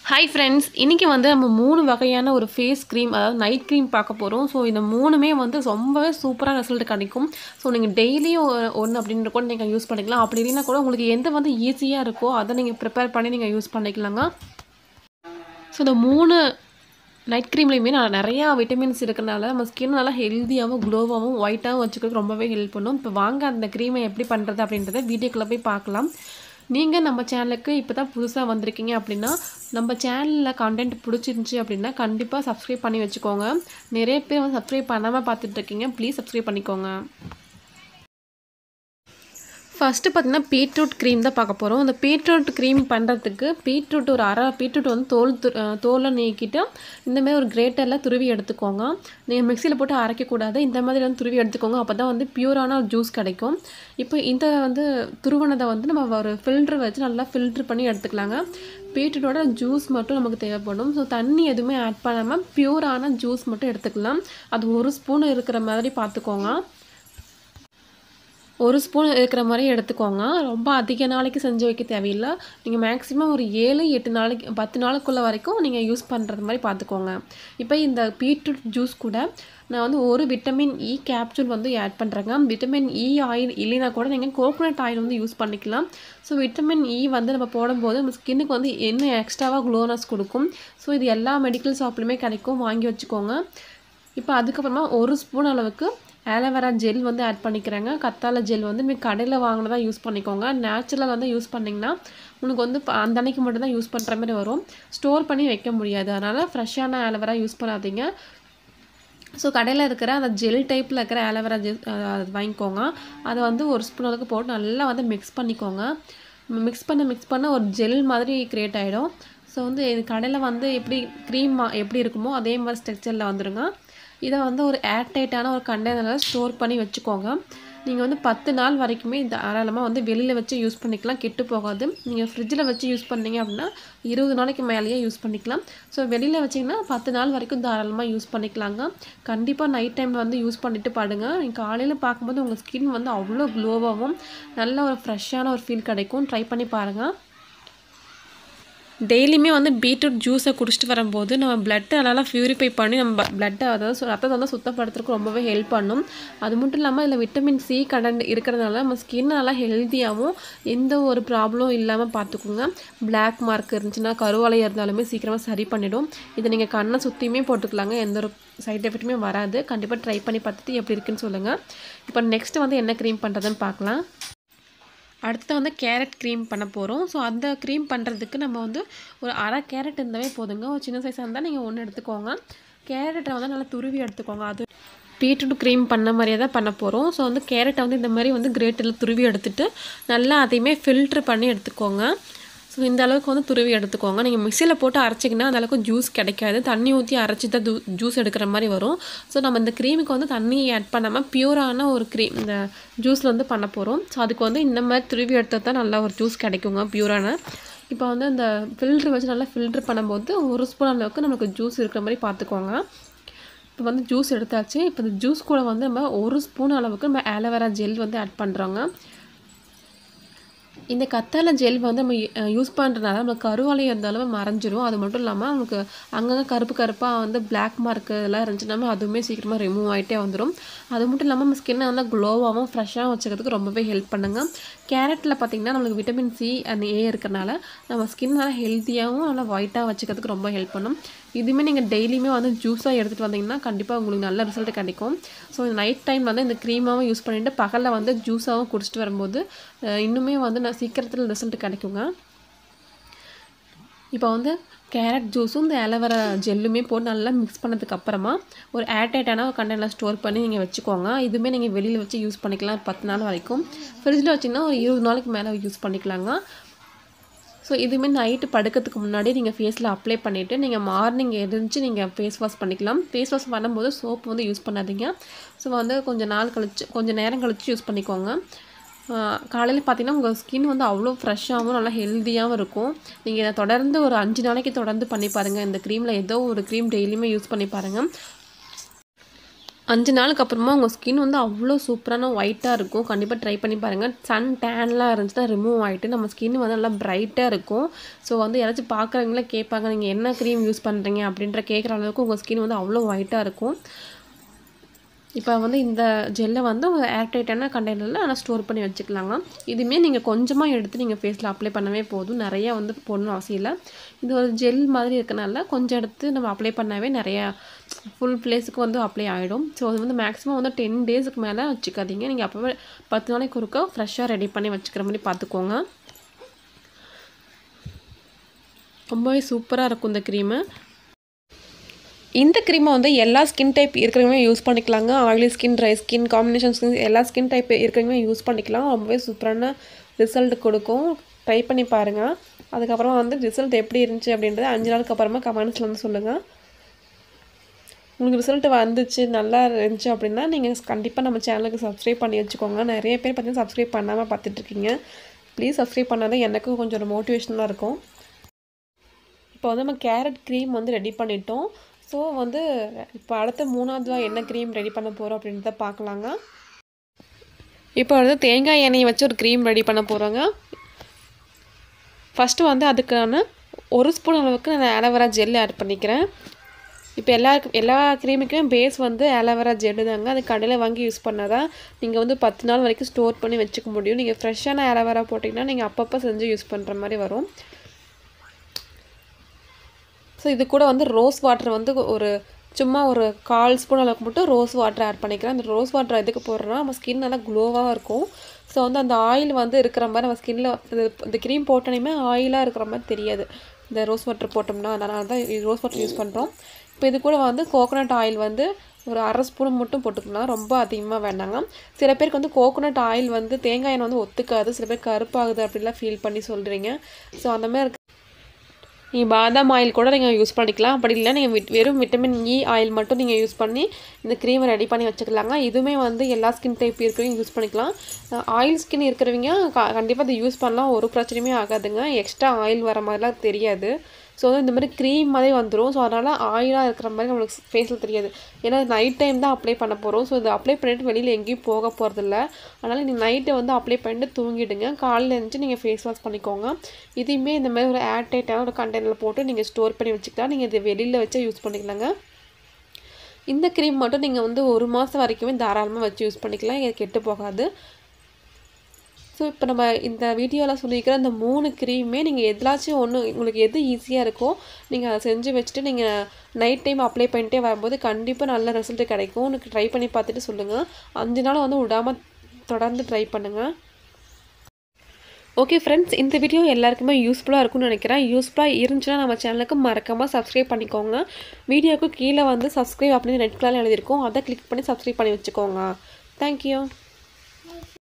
hi friends இன்றைக்கி வந்து நம்ம மூணு வகையான ஒரு ஃபேஸ் க்ரீம் அதாவது நைட் க்ரீம் பார்க்க போகிறோம் ஸோ இந்த மூணுமே வந்து ரொம்பவே சூப்பராக ரிசல்ட் கிடைக்கும் ஸோ நீங்கள் டெய்லியும் ஒன்று அப்படின்ற கூட நீங்கள் யூஸ் பண்ணிக்கலாம் அப்படி இல்லைன்னா கூட உங்களுக்கு எந்த வந்து ஈஸியாக இருக்கோ அதை நீங்கள் ப்ரிப்பேர் பண்ணி நீங்கள் யூஸ் பண்ணிக்கலாங்க ஸோ இந்த மூணு நைட் க்ரீம்லேயுமே நான் நிறையா விட்டமின்ஸ் இருக்கிறனால நம்ம ஸ்கின் நல்லா ஹெல்த்தியாகவும் க்ளோவாகவும் ஒயிட்டாகவும் வச்சுக்கிறதுக்கு ரொம்பவே ஹெல்ப் பண்ணும் இப்போ வாங்க அந்த க்ரீமை எப்படி பண்ணுறது அப்படின்றத வீடியோக்குள்ளே போய் பார்க்கலாம் நீங்கள் நம்ம சேனலுக்கு இப்போ தான் புதுசாக வந்திருக்கீங்க அப்படின்னா நம்ம சேனலில் கண்டென்ட் பிடிச்சிருந்துச்சி அப்படின்னா கண்டிப்பாக சப்ஸ்கிரைப் பண்ணி வச்சுக்கோங்க நிறைய பேர் வந்து சப்ஸ்கிரைப் பண்ணாமல் பார்த்துட்ருக்கீங்க ப்ளீஸ் சப்ஸ்கிரைப் பண்ணிக்கோங்க ஃபஸ்ட்டு பார்த்தீங்கன்னா பீட்ரூட் க்ரீம் தான் பார்க்க போகிறோம் அந்த பீட்ரூட் க்ரீம் பண்ணுறதுக்கு பீட்ரூட் ஒரு அரை பீட்ரூட் வந்து தோல் து தோலை நீக்கிட்டு இந்தமாதிரி ஒரு கிரேட்டரில் துருவி எடுத்துக்கோங்க நீங்கள் மிக்சியில் போட்டு அரைக்கக்கூடாது இந்த மாதிரி வந்து துருவி எடுத்துக்கோங்க அப்போ தான் வந்து பியூரான ஜூஸ் கிடைக்கும் இப்போ இந்த வந்து துருவனதை வந்து நம்ம ஒரு ஃபில்ட்ரு வச்சு நல்லா ஃபில்ட்ரு பண்ணி எடுத்துக்கலாங்க பீட்ரூட்டோட ஜூஸ் மட்டும் நமக்கு தேவைப்படும் ஸோ தண்ணி எதுவுமே ஆட் பண்ணாமல் பியூரான ஜூஸ் மட்டும் எடுத்துக்கலாம் அது ஒரு ஸ்பூன் இருக்கிற மாதிரி பார்த்துக்கோங்க ஒரு ஸ்பூன் இருக்கிற மாதிரி எடுத்துக்கோங்க ரொம்ப அதிக நாளைக்கு செஞ்சு வைக்க தேவையில்லை நீங்கள் மேக்ஸிமம் ஒரு ஏழு எட்டு நாளைக்கு பத்து நாளுக்குள்ள வரைக்கும் நீங்கள் யூஸ் பண்ணுறது மாதிரி பார்த்துக்கோங்க இப்போ இந்த பீட்ரூட் ஜூஸ் கூட நான் வந்து ஒரு விட்டமின் இ கேப்சூல் வந்து ஆட் பண்ணுறேங்க விட்டமின் இ ஆயில் இல்லைனா கூட நீங்கள் கோகோனட் ஆயில் வந்து யூஸ் பண்ணிக்கலாம் ஸோ விட்டமின் இ வந்து நம்ம போடும்போது நம்ம ஸ்கின்னுக்கு வந்து இன்னும் எக்ஸ்ட்ராவாக க்ளோனஸ் கொடுக்கும் ஸோ இது எல்லா மெடிக்கல் ஷாப்லையுமே கிடைக்கும் வாங்கி வச்சுக்கோங்க இப்போ அதுக்கப்புறமா ஒரு ஸ்பூன் அளவுக்கு ஆலோவேரா ஜெல் வந்து ஆட் பண்ணிக்கிறேங்க கத்தாழை ஜெல் வந்து நீங்கள் கடையில் வாங்கினதா யூஸ் பண்ணிக்கோங்க நேச்சுரலாக வந்து யூஸ் பண்ணிங்கன்னா உனக்கு வந்து அந்த அன்னைக்கு மட்டும் தான் யூஸ் பண்ணுற மாதிரி வரும் ஸ்டோர் பண்ணி வைக்க முடியாது அதனால் ஃப்ரெஷ்ஷான ஆலோவேரா யூஸ் பண்ணாதீங்க ஸோ கடையில் இருக்கிற அந்த ஜெல் டைப்பில் இருக்கிற ஆலோவேரா ஜெல் அது வாங்கிக்கோங்க அதை வந்து ஒரு ஸ்பூன் அளவுக்கு போட்டு நல்லா வந்து மிக்ஸ் பண்ணிக்கோங்க மிக்ஸ் பண்ண மிக்ஸ் பண்ண ஒரு ஜெல் மாதிரி க்ரியேட் ஆகிடும் ஸோ வந்து இது கடையில் வந்து எப்படி க்ரீம் எப்படி இருக்குமோ அதே மாதிரி ஸ்ட்ரக்சரில் வந்துடுங்க இதை வந்து ஒரு ஏர்டைட்டான ஒரு கண்டெய்னரில் ஸ்டோர் பண்ணி வச்சுக்கோங்க நீங்கள் வந்து பத்து நாள் வரைக்குமே இந்த தாராளமாக வந்து வெளியில் வச்சு யூஸ் பண்ணிக்கலாம் கெட்டு போகாது நீங்கள் ஃப்ரிட்ஜில் வச்சு யூஸ் பண்ணீங்க அப்படின்னா இருபது நாளைக்கு மேலேயே யூஸ் பண்ணிக்கலாம் ஸோ வெளியில் வச்சிங்கன்னா பத்து நாள் வரைக்கும் தாராளமாக யூஸ் பண்ணிக்கலாங்க கண்டிப்பாக நைட் டைமில் வந்து யூஸ் பண்ணிவிட்டு பாடுங்க நீங்கள் காலையில் பார்க்கும்போது உங்கள் ஸ்கின் வந்து அவ்வளோ க்ளோவாகவும் நல்ல ஒரு ஃப்ரெஷ்ஷான ஒரு ஃபீல் கிடைக்கும் ட்ரை பண்ணி பாருங்கள் டெய்லியுமே வந்து பீட்ரூட் ஜூஸை குடிச்சிட்டு வரும்போது நம்ம பிளட்டை நல்லா ப்யூரிஃபை பண்ணி நம்ம பிளட்டை அதாவது ரத்தத்தை வந்து சுத்தப்படுத்துறதுக்கு ரொம்பவே ஹெல்ப் பண்ணும் அது மட்டும் இல்லாமல் இதில் விட்டமின் சி கண்டென்ட் இருக்கிறதுனால நம்ம ஸ்கின் நல்லா ஹெல்த்தியாகவும் எந்த ஒரு ப்ராப்ளம் இல்லாமல் பார்த்துக்கோங்க பிளாக் மார்க் இருந்துச்சுன்னா கருவலையாக இருந்தாலுமே சீக்கிரமாக சரி பண்ணிடும் இதை நீங்கள் கண்ணை சுற்றியுமே போட்டுக்கலாங்க எந்த ஒரு சைட் எஃபெக்ட்டுமே வராது கண்டிப்பாக ட்ரை பண்ணி பார்த்துட்டு எப்படி இருக்குன்னு சொல்லுங்கள் இப்போ நெக்ஸ்ட்டு வந்து என்ன க்ரீம் பண்ணுறதுன்னு பார்க்கலாம் அடுத்து வந்து கேரட் க்ரீம் பண்ண போகிறோம் ஸோ அந்த க்ரீம் பண்ணுறதுக்கு நம்ம வந்து ஒரு அரை கேரட் இருந்தாவே போதுங்க ஒரு சின்ன சைஸாக இருந்தால் நீங்கள் ஒன்று எடுத்துக்கோங்க கேரட்டை வந்து நல்லா துருவி எடுத்துக்கோங்க அது பீட்ரூட் க்ரீம் பண்ண மாதிரியே தான் பண்ண போகிறோம் ஸோ வந்து கேரட்டை வந்து இந்த மாதிரி வந்து கிரேட்டில் துருவி எடுத்துகிட்டு நல்லா அதையுமே ஃபில்ட்ரு பண்ணி எடுத்துக்கோங்க ஸோ இந்த அளவுக்கு வந்து துருவி எடுத்துக்கோங்க நீங்கள் மிக்சியில் போட்டு அரைச்சிங்கன்னா அந்த அளவுக்கு ஜூஸ் கிடைக்காது தண்ணி ஊற்றி அரைச்சி தான் ஜூ ஜூஸ் எடுக்கிற மாதிரி வரும் ஸோ நம்ம இந்த க்ரீமுக்கு வந்து தண்ணி ஆட் பண்ணாமல் பியூரான ஒரு க்ரீம் இந்த ஜூஸில் வந்து பண்ண போகிறோம் ஸோ அதுக்கு வந்து இந்த மாதிரி துருவி எடுத்தால் தான் நல்லா ஒரு ஜூஸ் கிடைக்குங்க பியூரான இப்போ வந்து இந்த ஃபில்ட்ரு வச்சு நல்லா ஃபில்ட்ரு பண்ணும்போது ஒரு ஸ்பூன் அளவுக்கு நமக்கு ஜூஸ் இருக்கிற மாதிரி பார்த்துக்கோங்க இப்போ வந்து ஜூஸ் எடுத்தாச்சு இப்போ இந்த ஜூஸ் கூட வந்து நம்ம ஒரு ஸ்பூன் அளவுக்கு நம்ம ஆலோவேரா ஜெல் வந்து ஆட் பண்ணுறோங்க இந்த கத்தாழை ஜெல் வந்து நம்ம யூஸ் பண்ணுறதுனால நம்மளுக்கு கருவலை இருந்தாலும் மறைஞ்சிரும் அது மட்டும் இல்லாமல் நமக்கு அங்கங்கே கருப்பு கருப்பாக வந்து பிளாக் மார்க்கு இதெல்லாம் இருந்துச்சுன்னா அதுவுமே சீக்கிரமாக ரிமூவ் ஆகிட்டே வந்துடும் அது மட்டும் இல்லாமல் நம்ம ஸ்கின்னை வந்து க்ளோவாகவும் ஃப்ரெஷ்ஷாக வச்சுக்கிறதுக்கு ரொம்பவே ஹெல்ப் பண்ணுங்கள் கேரட்டில் பார்த்திங்கன்னா நம்மளுக்கு விட்டமின் சி அண்ட் ஏ இருக்கிறனால நம்ம ஸ்கின் நல்லா ஹெல்த்தியாகவும் நல்லா ஒயிட்டாக வச்சுக்கிறதுக்கு ரொம்ப ஹெல்ப் பண்ணும் இதுவுமே நீங்கள் டெய்லியுமே வந்து ஜூஸாக எடுத்துகிட்டு வந்தீங்கன்னா கண்டிப்பாக உங்களுக்கு நல்ல ரிசல்ட் கிடைக்கும் ஸோ நைட் டைம் வந்து இந்த க்ரீமாகவும் யூஸ் பண்ணிவிட்டு பகலில் வந்து ஜூஸாகவும் குடிச்சிட்டு வரும்போது இன்னுமே வந்து நான் சீக்கிரத்தில் ரிசல்ட் கிடைக்குங்க இப்போ வந்து கேரட் ஜூஸும் இந்த ஆலோவேரா ஜெல்லுமே போட்டு நல்லா மிக்ஸ் பண்ணதுக்கு அப்புறமா ஒரு ஏர்டைட்டான ஒரு கண்டெய்னர் ஸ்டோர் பண்ணி நீங்கள் வச்சுக்கோங்க இதுவுமே நீங்கள் வெளியில் வச்சு யூஸ் பண்ணிக்கலாம் பத்து நாள் வரைக்கும் ஃப்ரிட்ஜில் வச்சிங்கன்னா ஒரு இருபது நாளைக்கு மேலே யூஸ் பண்ணிக்கலாங்க ஸோ இதுவுமே நைட்டு படுக்கிறதுக்கு முன்னாடி நீங்கள் ஃபேஸில் அப்ளை பண்ணிவிட்டு நீங்கள் மார்னிங் எழுந்துச்சு நீங்கள் ஃபேஸ் வாஷ் பண்ணிக்கலாம் ஃபேஸ் வாஷ் பண்ணும்போது சோப் வந்து யூஸ் பண்ணாதீங்க ஸோ வந்து கொஞ்சம் நாள் கழிச்சு கொஞ்சம் நேரம் கழிச்சு யூஸ் பண்ணிக்கோங்க காலையில் பார்த்தீங்கன்னா உங்கள் ஸ்கின் வந்து அவ்வளோ ஃப்ரெஷ்ஷாகவும் நல்லா ஹெல்த்தியாகவும் இருக்கும் நீங்கள் இதை தொடர்ந்து ஒரு அஞ்சு நாளைக்கு தொடர்ந்து பண்ணி பாருங்கள் இந்த க்ரீமில் ஏதோ ஒரு க்ரீம் டெய்லியுமே யூஸ் பண்ணி பாருங்கள் அஞ்சு நாளுக்கு அப்புறமா உங்கள் ஸ்கின் வந்து அவ்வளோ சூப்பரான ஒயிட்டாக இருக்கும் கண்டிப்பாக ட்ரை பண்ணி பாருங்கள் சன் டேன்லாம் இருந்துச்சுன்னா ரிமூவ் ஆகிட்டு நம்ம ஸ்கின் வந்து நல்லா பிரைட்டாக இருக்கும் ஸோ வந்து யாராச்சும் பார்க்குறவங்களே கேட்பாங்க நீங்கள் என்ன க்ரீம் யூஸ் பண்ணுறீங்க அப்படின்ற கேட்குற அளவுக்கு உங்கள் ஸ்கின் வந்து அவ்வளோ ஒயிட்டாக இருக்கும் இப்போ வந்து இந்த ஜெல்லை வந்து ஒரு ஏர்டைட்டான கண்டெய்னரில் ஆனால் ஸ்டோர் பண்ணி வச்சுக்கலாங்க இதுவுமே நீங்கள் கொஞ்சமாக எடுத்து நீங்கள் ஃபேஸில் அப்ளை பண்ணவே போதும் நிறையா வந்து போடணும் அவசியம் இல்லை இது ஒரு ஜெல் மாதிரி இருக்கனால கொஞ்சம் எடுத்து நம்ம அப்ளை பண்ணாவே நிறையா ஃபுல் பிளேஸுக்கு வந்து அப்ளை ஆகிடும் ஸோ அது வந்து மேக்ஸிமம் வந்து டென் டேஸுக்கு மேலே வச்சுக்காதீங்க நீங்கள் அப்போவே பத்து நாளைக்கு ஒருக்கா ஃப்ரெஷ்ஷாக ரெடி பண்ணி வச்சுக்கிற மாதிரி பார்த்துக்கோங்க ரொம்பவே சூப்பராக இருக்கும் இந்த க்ரீமு இந்த க்ரீமை வந்து எல்லா ஸ்கின் டைப் இருக்கிறவங்க யூஸ் பண்ணிக்கலாங்க oily skin dry skin combination skin எல்லா ஸ்கின் டைப் இருக்கிறவங்க யூஸ் பண்ணிக்கலாம் ரொம்பவே சூப்பரான ரிசல்ட் கொடுக்கும் ட்ரை பண்ணி பாருங்கள் அதுக்கப்புறமா வந்து ரிசல்ட் எப்படி இருந்துச்சு அப்படின்றத அஞ்சு நாளுக்கு அப்புறமா கமெண்ட்ஸில் வந்து சொல்லுங்கள் உங்களுக்கு ரிசல்ட் வந்துச்சு நல்லா இருந்துச்சு அப்படின்னா நீங்கள் கண்டிப்பாக நம்ம சேனலுக்கு சப்ஸ்கிரைப் பண்ணி வச்சுக்கோங்க நிறைய பேர் பார்த்தீங்கன்னா சப்ஸ்கிரைப் பண்ணாமல் பார்த்துட்ருக்கீங்க ப்ளீஸ் சப்ஸ்கிரைப் பண்ணாதான் எனக்கும் கொஞ்சம் ஒரு மோட்டிவேஷனாக இருக்கும் இப்போ வந்து நம்ம கேரட் க்ரீம் வந்து ரெடி பண்ணிட்டோம் ஸோ வந்து இப்போ அடுத்த மூணாவதுவா என்ன க்ரீம் ரெடி பண்ண போகிறோம் அப்படின்றத பார்க்கலாங்க இப்போ வந்து தேங்காய் எண்ணெயை வச்சு ஒரு க்ரீம் ரெடி பண்ண போகிறோங்க ஃபஸ்ட்டு வந்து அதுக்கான ஒரு ஸ்பூன் அளவுக்கு நான் ஆலோவேரா ஜெல் ஆட் பண்ணிக்கிறேன் இப்போ எல்லா எல்லா க்ரீமுக்குமே பேஸ் வந்து ஆலோவேரா ஜெல்லு தாங்க அது கடையில் வாங்கி யூஸ் பண்ணால் தான் நீங்கள் வந்து பத்து நாள் வரைக்கும் ஸ்டோர் பண்ணி வச்சுக்க முடியும் நீங்கள் ஃப்ரெஷ்ஷான ஆலோவேரா போட்டிங்கன்னா நீங்கள் அப்பப்போ செஞ்சு யூஸ் பண்ணுற மாதிரி வரும் ஸோ இது கூட வந்து ரோஸ் வாட்டர் வந்து ஒரு சும்மா ஒரு கால் ஸ்பூன் அளவுக்கு மட்டும் ரோஸ் வாட்டர் ஆட் பண்ணிக்கிறேன் அந்த ரோஸ் வாட்டர் எதுக்கு போடுறோன்னா நம்ம ஸ்கின் நல்லா க்ளோவாக இருக்கும் ஸோ வந்து அந்த ஆயில் வந்து இருக்கிற மாதிரி நம்ம ஸ்கின்னில் இந்த க்ரீம் போட்டோன்னே ஆயிலாக இருக்கிற மாதிரி தெரியாது இந்த ரோஸ் வாட்டர் போட்டோம்னா அதனால தான் ரோஸ் வாட்டர் யூஸ் பண்ணுறோம் இப்போ இது கூட வந்து கோகோனட் ஆயில் வந்து ஒரு அரை ஸ்பூன் மட்டும் போட்டுக்கலாம் ரொம்ப அதிகமாக வேண்டாங்க சில பேருக்கு வந்து கோகோனட் ஆயில் வந்து தேங்காய் எண்ணெய் வந்து ஒத்துக்காது சில பேர் கருப்பாகுது அப்படிலாம் ஃபீல் பண்ணி சொல்கிறீங்க ஸோ அந்த மாதிரி இருக்கு நீங்கள் பாதாம் ஆயில் கூட நீங்கள் யூஸ் பண்ணிக்கலாம் அப்படி இல்லை நீங்கள் விட் வெறும் விட்டமின் இ ஆயில் மட்டும் நீங்கள் யூஸ் பண்ணி இந்த க்ரீமை ரெடி பண்ணி வச்சுக்கலாங்க இதுவுமே வந்து எல்லா ஸ்கின் டைப் இருக்கிறவங்க யூஸ் பண்ணிக்கலாம் ஆயில் ஸ்கின் இருக்கிறவங்க கண்டிப்பாக அதை யூஸ் பண்ணலாம் ஒரு பிரச்சனையுமே ஆகாதுங்க எக்ஸ்ட்ரா ஆயில் வர மாதிரிலாம் தெரியாது ஸோ வந்து இந்த மாதிரி க்ரீம் மாதிரி வந்துடும் ஸோ அதனால் ஆயிலாக இருக்கிற மாதிரி நம்மளுக்கு ஃபேஸில் தெரியாது ஏன்னா நைட் டைம் தான் அப்ளை பண்ண போகிறோம் ஸோ இதை அப்ளை பண்ணிட்டு வெளியில் எங்கேயும் போக போகிறதில்ல அதனால் நீங்கள் நைட்டை வந்து அப்ளை பண்ணிட்டு தூங்கிடுங்க காலையில் எழுந்துச்சு நீங்கள் ஃபேஸ் வாஷ் பண்ணிக்கோங்க இதையுமே இந்த மாதிரி ஒரு ஏர் டைட்டான ஒரு கண்டெய்னரில் போட்டு நீங்கள் ஸ்டோர் பண்ணி வச்சுக்கலாம் நீங்கள் இது வெளியில் வச்சு யூஸ் பண்ணிக்கலாங்க இந்த க்ரீம் மட்டும் நீங்கள் வந்து ஒரு மாதம் வரைக்குமே தாராளமாக வச்சு யூஸ் பண்ணிக்கலாம் இது கெட்டு போகாது ஸோ இப்போ நம்ம இந்த வீடியோவில் சொல்லியிருக்கிற இந்த மூணு க்ரீமே நீங்கள் எதுலாச்சும் ஒன்று உங்களுக்கு எது ஈஸியாக இருக்கோ நீங்கள் அதை செஞ்சு வச்சுட்டு நீங்கள் நைட் டைம் அப்ளை பண்ணிட்டே வரும்போது கண்டிப்பாக நல்ல ரிசல்ட் கிடைக்கும் உனக்கு ட்ரை பண்ணி பார்த்துட்டு சொல்லுங்கள் அஞ்சு நாள் வந்து விடாமல் தொடர்ந்து ட்ரை பண்ணுங்கள் ஓகே ஃப்ரெண்ட்ஸ் இந்த வீடியோ எல்லாருக்குமே யூஸ்ஃபுல்லாக இருக்கும்னு நினைக்கிறேன் யூஸ்ஃபுல்லாக இருந்துச்சுன்னா நம்ம சேனலுக்கு மறக்காமல் சப்ஸ்கிரைப் பண்ணிக்கோங்க வீடியோக்கு கீழே வந்து சப்ஸ்கிரைப் அப்படின்னு ரெட் கலரில் எழுதியிருக்கோம் அதை கிளிக் பண்ணி சப்ஸ்கிரைப் பண்ணி வச்சுக்கோங்க தேங்க்யூ